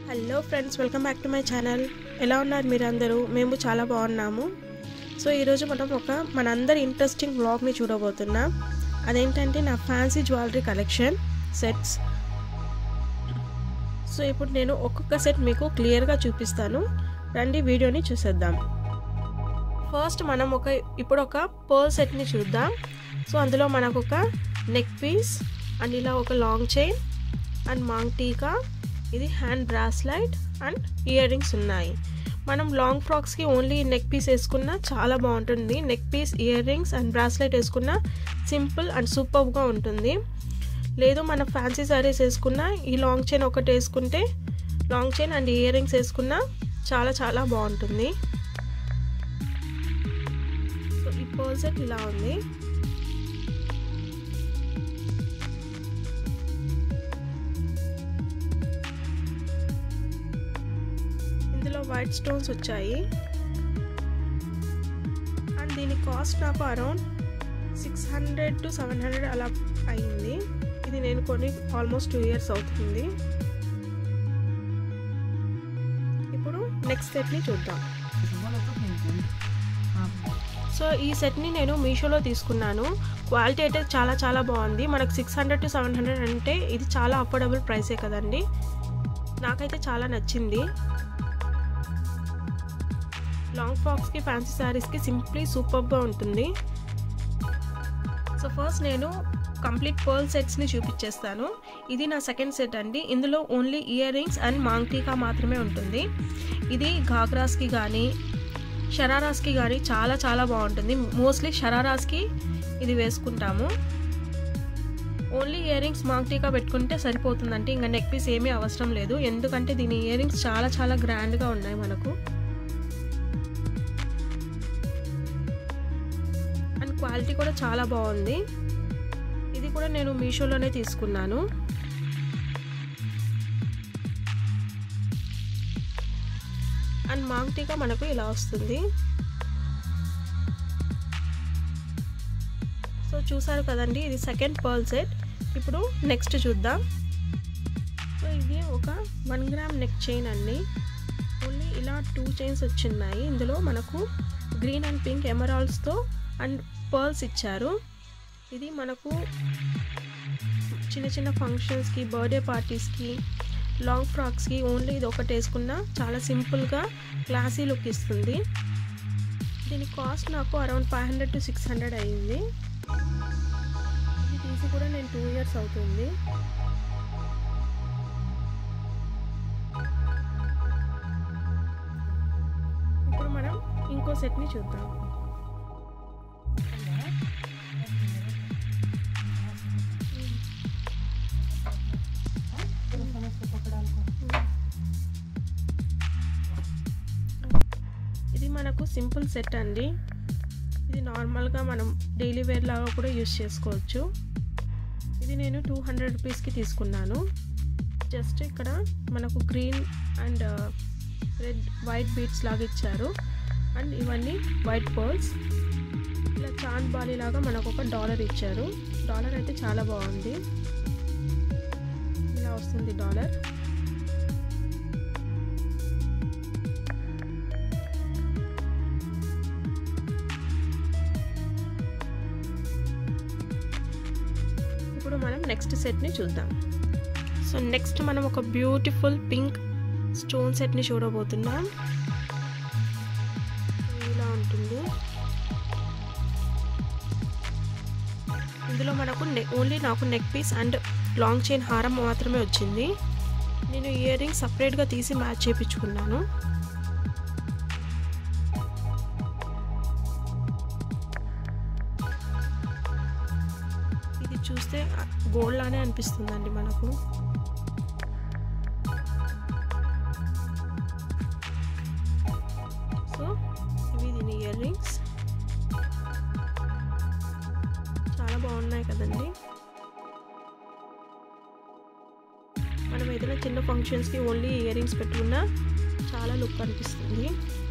hello friends welcome back to my channel ఎలా ఉన్నారు మీరు అందరూ మేము చాలా బాగున్నాము సో ఈరోజు మనం ఒక మనందరి ఇంట్రెస్టింగ్ వ్లాగ్ని చూడబోతున్నాం అదేంటంటే నా fancy jewellery collection sets so ఇప్పుడు నేను ఒక్కొక్క సెట్ మీకు క్లియర్గా చూపిస్తాను రండి వీడియోని చూసేద్దాం ఫస్ట్ మనం ఒక ఇప్పుడు ఒక పర్ల్ సెట్ని చూద్దాం సో అందులో మనకు ఒక నెక్ పీస్ అండ్ ఇలా ఒక long chain and maang tikka ఇది hand bracelet and earrings ఉన్నాయి మనం లాంగ్ ఫ్రాక్స్కి ఓన్లీ నెక్ పీస్ వేసుకున్నా చాలా బాగుంటుంది neck piece earrings and bracelet వేసుకున్నా సింపుల్ అండ్ సూపర్గా ఉంటుంది లేదు మన ఫ్యాన్సీ శారీస్ వేసుకున్నా ఈ లాంగ్ చైన్ ఒకటి వేసుకుంటే long chain and earrings వేసుకున్నా చాలా చాలా బాగుంటుంది సో ఈ పర్సెట్ ఇలా ఉంది ఇందులో వైట్ స్టోన్స్ వచ్చాయి అండ్ దీని కాస్ట్ నాకు around six hundred to seven hundred అలా అయింది ఇది నేను కొని ఆల్మోస్ట్ టూ ఇయర్స్ అవుతుంది ఇప్పుడు నెక్స్ట్ సెట్ని చూద్దాం సో ఈ సెట్ని నేను మీషోలో తీసుకున్నాను క్వాలిటీ అయితే చాలా చాలా బాగుంది మనకు six hundred to seven hundred అంటే ఇది చాలా అఫోర్డబుల్ ప్రైసే కదండి నాకైతే చాలా నచ్చింది లాంగ్ ఫ్రాక్స్కి ఫ్యాన్సీ శారీస్కి సింప్లీ సూపర్గా ఉంటుంది సో ఫస్ట్ నేను కంప్లీట్ పర్ల్ సెట్స్ని చూపించేస్తాను ఇది నా సెకండ్ సెట్ అండి ఇందులో only earrings and maang tikka మాత్రమే ఉంటుంది ఇది ఘాగ్రాస్కి కానీ షరారాస్కి కానీ చాలా చాలా బాగుంటుంది మోస్ట్లీ షరారాస్కి ఇది వేసుకుంటాము ఓన్లీ ఇయర్ రింగ్స్ మాంగ్టీకా పెట్టుకుంటే సరిపోతుందంటే ఇంకా నెక్ పీస్ ఏమీ అవసరం లేదు ఎందుకంటే దీని ఇయర్ రింగ్స్ చాలా చాలా గ్రాండ్గా ఉన్నాయి మనకు అండ్ క్వాలిటీ కూడా చాలా బాగుంది ఇది కూడా నేను మీషోలోనే తీసుకున్నాను అండ్ మాంగ్టీగా మనకు ఇలా వస్తుంది సో చూసారు కదండి ఇది సెకండ్ పర్ల్ సెట్ ఇప్పుడు నెక్స్ట్ చూద్దాం సో ఇది ఒక వన్ గ్రామ్ నెక్ చైన్ అండి ఓన్లీ ఇలా టూ చైన్స్ వచ్చిన్నాయి ఇందులో మనకు గ్రీన్ అండ్ పింక్ ఎమరాల్డ్స్తో అండ్ పర్ల్స్ ఇచ్చారు ఇది మనకు చిన్న చిన్న ఫంక్షన్స్కి బర్త్డే పార్టీస్కి లాంగ్ ఫ్రాక్స్కి ఓన్లీ ఇది ఒకటి వేసుకున్నా చాలా సింపుల్గా క్లాసీ లుక్ ఇస్తుంది దీని కాస్ట్ నాకు around five hundred to six hundred అయ్యింది ఇది తీసి కూడా నేను టూ ఇయర్స్ అవుతుంది ఇప్పుడు మనం ఇంకో సెట్ని చూద్దాం ఇది మనకు సింపుల్ సెట్ అండి ఇది నార్మల్గా మనం డైలీ వేర్ లాగా కూడా యూస్ చేసుకోవచ్చు ఇది నేను టూ హండ్రెడ్ రూపీస్కి తీసుకున్నాను జస్ట్ ఇక్కడ మనకు green and red white beads లాగా ఇచ్చారు అండ్ ఇవన్నీ వైట్ పర్ల్స్ ఇలా చాంద్ బాలి లాగా మనకు ఒక డాలర్ ఇచ్చారు డాలర్ అయితే చాలా బాగుంది ఇలా వస్తుంది డాలర్ ఇప్పుడు మనం నెక్స్ట్ సెట్ని చూద్దాం సో నెక్స్ట్ మనం ఒక బ్యూటిఫుల్ పింక్ స్టోన్ సెట్ని చూడబోతున్నాం ఇలా ఉంటుంది ఇందులో మనకు ఓన్లీ నాకు neck piece and long chain హారం మాత్రమే వచ్చింది నేను ఇయర్ రింగ్ సపరేట్గా తీసి మ్యాచ్ చేయించుకున్నాను ఇది చూస్తే గోల్డ్ లానే అనిపిస్తుందండి మనకు సో ఇవి దీని ఇయర్ రింగ్స్ చాలా బాగున్నాయి కదండి మనం ఏదైనా చిన్న ఫంక్షన్స్కి ఓన్లీ ఇయర్ రింగ్స్ పెట్టుకున్నా చాలా లుక్ అనిపిస్తుంది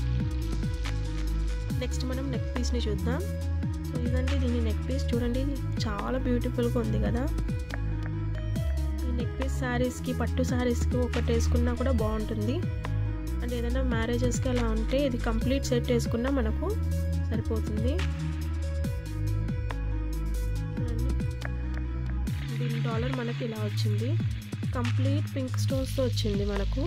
నెక్స్ట్ మనం నెక్ పీస్ని చూద్దాం సో ఇదండి దీని నెక్ పీస్ చూడండి చాలా బ్యూటిఫుల్గా ఉంది కదా ఈ నెక్ పీస్ శారీస్కి పట్టు శారీస్కి ఒకటి వేసుకున్నా కూడా బాగుంటుంది అండ్ ఏదైనా మ్యారేజెస్కి అలా ఉంటే ఇది కంప్లీట్ సెట్ వేసుకున్నా మనకు సరిపోతుంది చూడండి దీని డాలర్ మనకి ఇలా వచ్చింది కంప్లీట్ పింక్ స్టోన్స్తో వచ్చింది మనకు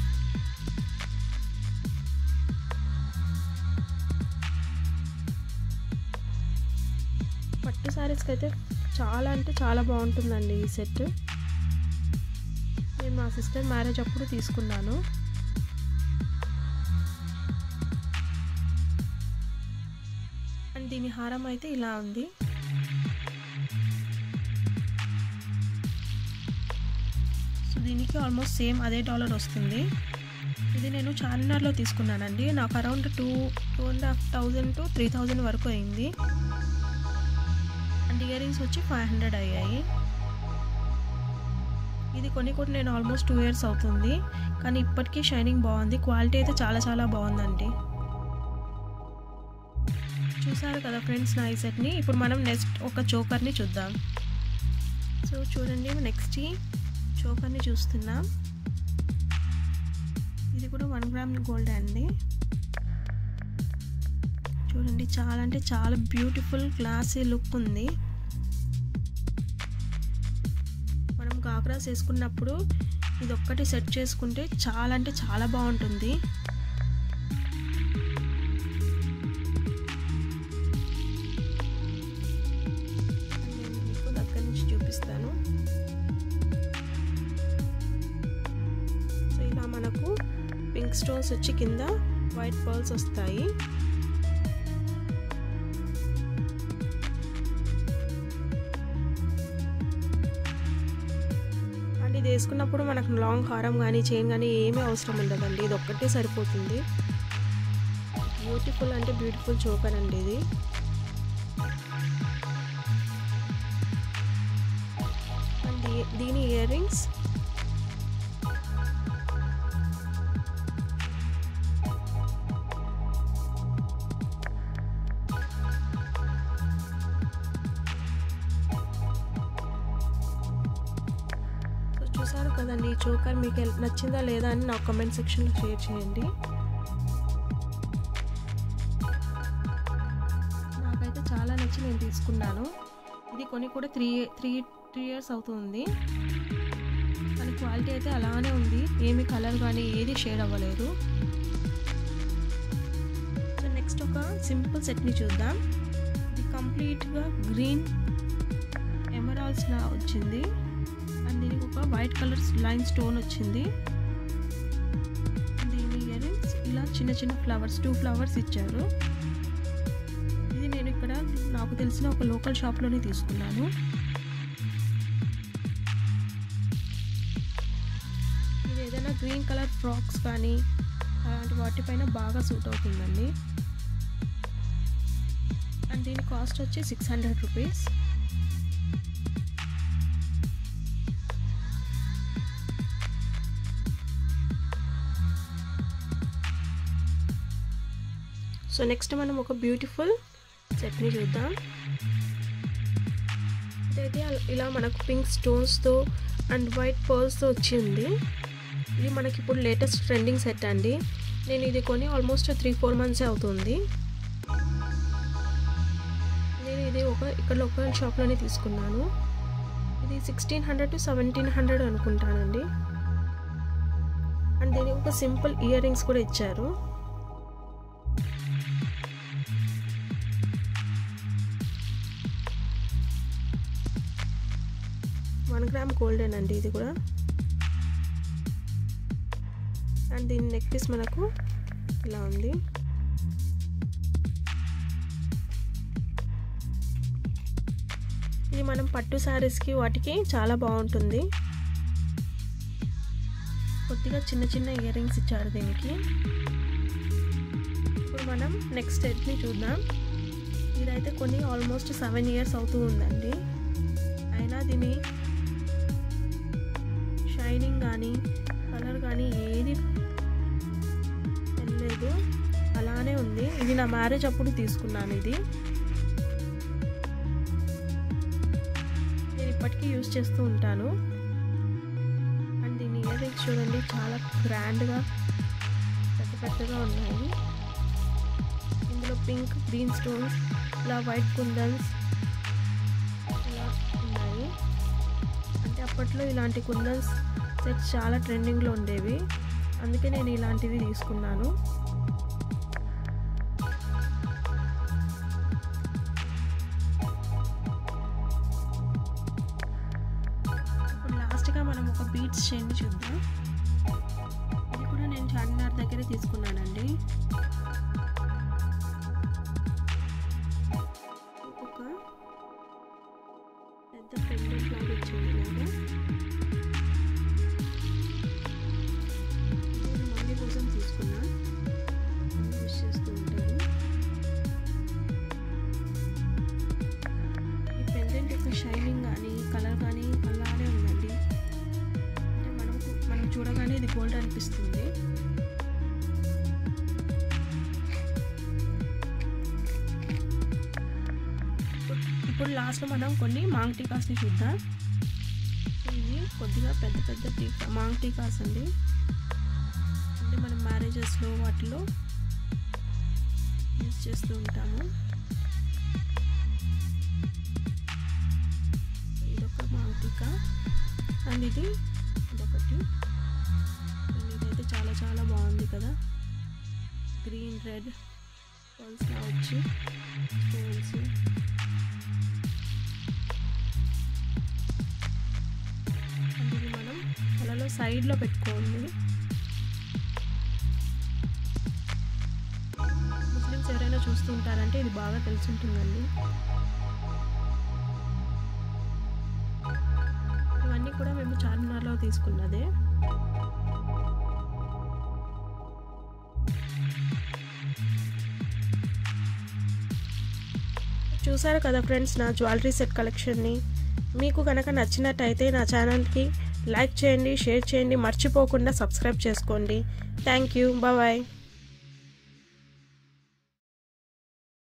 పట్టు శారీస్కి అయితే చాలా అంటే చాలా బాగుంటుందండి ఈ సెట్ నేను మా సిస్టర్ మ్యారేజ్ అప్పుడు తీసుకున్నాను అండ్ దీని హారం అయితే ఇలా ఉంది సో దీనికి ఆల్మోస్ట్ సేమ్ అదే డాలర్ వస్తుంది ఇది నేను చార్మినార్లో తీసుకున్నానండి నాకు around two two and half thousand to three thousand వరకు అయింది అండ్ ఇయర్ రింగ్స్ వచ్చి ఫైవ్ హండ్రెడ్ అయ్యాయి ఇది కొన్ని కూడా నేను ఆల్మోస్ట్ టూ ఇయర్స్ అవుతుంది కానీ ఇప్పటికీ షైనింగ్ బాగుంది క్వాలిటీ అయితే చాలా చాలా బాగుందండి చూసారు కదా ఫ్రెండ్స్ నా ఈ సెట్ని ఇప్పుడు మనం నెక్స్ట్ ఒక చోకర్ని చూద్దాం సో చూడండి నెక్స్ట్ ఈ చోకర్ని చూస్తున్నాం ఇది కూడా వన్ గ్రామ్ గోల్డ్ అండి చూడండి చాలా అంటే చాలా బ్యూటిఫుల్ క్లాసీ లుక్ ఉంది మనం గాగ్రాస్ వేసుకున్నప్పుడు ఇది ఒక్కటి సెట్ చేసుకుంటే చాలా అంటే చాలా బాగుంటుంది నేను మీకు దగ్గర నుంచి చూపిస్తాను సో ఇలా మనకు పింక్ స్టోన్స్ వచ్చి కింద వైట్ పర్ల్స్ వస్తాయి అండ్ ఇది వేసుకున్నప్పుడు మనకు లాంగ్ హారం కానీ చైన్ కానీ ఏమీ అవసరం ఉండదండి ఇది ఒక్కటే సరిపోతుంది బ్యూటిఫుల్ అంటే బ్యూటిఫుల్ చోకర్ అండి ఇది అండ్ దీని ఇయర్ రింగ్స్ చూసారు కదండి ఈ చోకర్ మీకు నచ్చిందా లేదా అని నా కామెంట్ సెక్షన్లో షేర్ చేయండి నాకైతే చాలా నచ్చి నేను తీసుకున్నాను ఇది కొని కూడా త్రీ త్రీ త్రీ ఇయర్స్ అవుతుంది కానీ క్వాలిటీ అయితే అలానే ఉంది ఏమి కలర్ కానీ ఏది షేడ్ అవ్వలేదు సో నెక్స్ట్ ఒక సింపుల్ సెట్ని చూద్దాం ఇది కంప్లీట్గా గ్రీన్ ఎమరాల్స్లా వచ్చింది అండ్ దీనికి ఒక వైట్ కలర్ లైన్ స్టోన్ వచ్చింది దీని ఇయర్ రింగ్స్ ఇలా చిన్న చిన్న ఫ్లవర్స్ టూ ఫ్లవర్స్ ఇచ్చారు ఇది నేను ఇక్కడ నాకు తెలిసిన ఒక లోకల్ షాప్లోనే తీసుకున్నాను ఇది ఏదైనా గ్రీన్ కలర్ ఫ్రాక్స్ కానీ అలాంటి వాటిపైన బాగా సూట్ అవుతుందండి అండ్ దీని కాస్ట్ వచ్చి six hundred rupees so next మనం ఒక బ్యూటిఫుల్ సెట్ని చూద్దాం ఇదైతే ఇలా మనకు పింక్ స్టోన్స్తో అండ్ వైట్ పర్ల్స్తో వచ్చింది ఇది మనకి ఇప్పుడు లేటెస్ట్ ట్రెండింగ్ సెట్ అండి నేను ఇది కొని ఆల్మోస్ట్ త్రీ ఫోర్ మంత్సే అవుతుంది నేను ఇది ఒక ఇక్కడ లోకల్ షాప్లోనే తీసుకున్నాను ఇది sixteen hundred to seventeen hundred అనుకుంటానండి అండ్ దీనికి ఒక సింపుల్ ఇయర్ రింగ్స్ కూడా ఇచ్చారు వన్ గ్రామ్ గోల్డెన్ అండి ఇది కూడా అండ్ దీని నెక్ పీస్ మనకు ఇలా ఉంది ఇది మనం పట్టు శారీస్కి వాటికి చాలా బాగుంటుంది కొద్దిగా చిన్న చిన్న ఇయర్ రింగ్స్ ఇచ్చారు దీనికి ఇప్పుడు మనం నెక్స్ట్ సెట్ని చూద్దాం ఇదైతే కొన్ని ఆల్మోస్ట్ సెవెన్ ఇయర్స్ అవుతూ ఉందండి అయినా దీని షైనింగ్ కానీ కలర్ కానీ ఏది వెళ్ళలేదు అలానే ఉంది ఇది నా మ్యారేజ్ అప్పుడు తీసుకున్నాను ఇది నేను ఇప్పటికీ యూజ్ చేస్తూ ఉంటాను ఇయర్ రింగ్స్ చూడండి చాలా గ్రాండ్గా పెద్ద పెద్దగా ఉన్నాయి ఇందులో పింక్ గ్రీన్ స్టోన్స్ ఇలా వైట్ కుందన్స్ ఇలా ఉన్నాయి అంటే అప్పట్లో ఇలాంటి కుందన్స్ సెట్స్ చాలా ట్రెండింగ్లో ఉండేవి అందుకే నేను ఇలాంటివి తీసుకున్నాను ఇప్పుడు లాస్ట్గా మనం ఒక బీట్స్ చైన్ చూద్దాం ఇది కూడా నేను చార్మినార్ దగ్గర తీసుకున్నానండి ఒక పెద్ద పెండెంట్ లాగా ఇచ్చింది నాకు నేను మమ్మీ కోసం తీసుకున్నా యూస్ చేస్తూ ఉంటారు ఈ పెండెంట్ యొక్క షైనింగ్ కానీ కలర్ కానీ అలానే ఉందండి అంటే మనకు మనం చూడగానే ఇది గోల్డ్ అనిపిస్తుంది ఇప్పుడు లాస్ట్లో మనం కొన్ని మాంగ్ టీకాస్ని చూద్దాం ఇవి కొద్దిగా పెద్ద పెద్ద టీకా మాంగ్ టీకాస్ అండి అంటే మనం మ్యారేజెస్లో వాటిలో యూజ్ చేస్తూ ఉంటాము ఇదొక మాంగ్ టీకా అండ్ ఇది ఇదొకటి ఇదైతే చాలా చాలా బాగుంది కదా గ్రీన్ రెడ్ పల్స్లా వచ్చి స్టోన్స్ అండ్ ఇది మనం అలలో సైడ్లో పెట్టుకోండి ముస్లిమ్స్ ఎవరైనా చూస్తూ ఉంటారంటే ఇది బాగా తెలుసుంటుందండి ఇవన్నీ కూడా మేము చార్మినార్లో తీసుకున్నదే చూసారు కదా ఫ్రెండ్స్ నా జ్యువెలరీ సెట్ కలెక్షన్ని మీకు కనుక నచ్చినట్టయితే నా ఛానల్కి లైక్ చేయండి షేర్ చేయండి మర్చిపోకుండా సబ్స్క్రైబ్ చేసుకోండి థ్యాంక్ యూ బాయ్